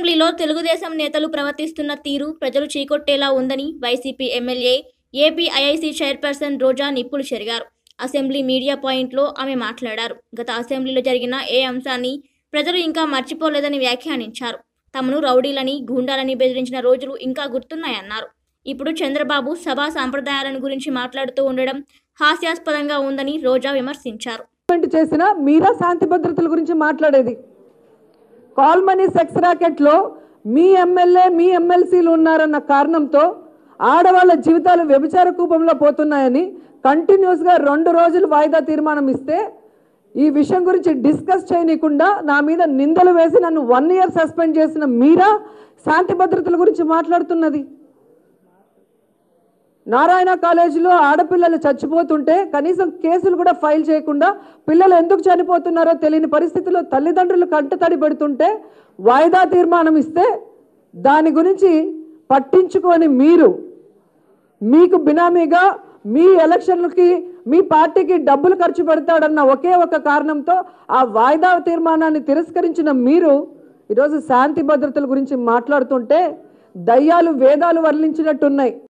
అసెంబ్లీలో తెలుగుదేశం నేతలు ప్రవర్తిస్తున్న తీరు ప్రజలు చీకొట్టేలా ఉందని YCP MLA AP IIC chairperson Roja నిప్పులు చెరిగారు అసెంబ్లీ మీడియా పాయింట్లో ఆమె మాట్లాడారు గత అసెంబ్లీలో జరిగిన ఏ అంశాన్ని ప్రజలు ఇంకా మర్చిపోలేదని వ్యాఖ్యానించారు తమను రౌడీలని గూండాలని బెదిరించిన రోజులు ఇంకా గుర్తున్నాయన్నారు ఇప్పుడు చంద్రబాబు సభా సాంప్రదాయాలను గురించి మాట్లాడుతూ ఉండడం హాస్యాస్పదంగా ఉందని రోజా విమర్శించారు గవర్నమెంట్ చేసిన మీరా శాంతి భద్రతల గురించి మాట్లాడేది కాల్ మనీ సెక్స్ రాకెట్లో మీ ఎమ్మెల్యే మీ ఎమ్మెల్సీలు ఉన్నారన్న కారణంతో ఆడవాళ్ళ జీవితాలు వ్యభిచార కూపంలో పోతున్నాయని కంటిన్యూస్గా రెండు రోజులు వాయిదా తీర్మానం ఇస్తే ఈ విషయం గురించి డిస్కస్ చేయనీయకుండా నా మీద నిందలు వేసి నన్ను వన్ ఇయర్ సస్పెండ్ చేసిన మీరా శాంతి భద్రతల గురించి మాట్లాడుతున్నది నారాయణ కాలేజీలో ఆడపిల్లలు చచ్చిపోతుంటే కనీసం కేసులు కూడా ఫైల్ చేయకుండా పిల్లలు ఎందుకు చనిపోతున్నారో తెలియని పరిస్థితిలో తల్లిదండ్రులు కంటతడి పెడుతుంటే వాయిదా తీర్మానం ఇస్తే దాని గురించి పట్టించుకొని మీరు మీకు బినామీగా మీ ఎలక్షన్లకి మీ పార్టీకి డబ్బులు ఖర్చు పెడతాడన్న ఒకే ఒక కారణంతో ఆ వాయిదా తీర్మానాన్ని తిరస్కరించిన మీరు ఈరోజు శాంతి భద్రతల గురించి మాట్లాడుతుంటే దయ్యాలు వేదాలు వర్ణించినట్టున్నాయి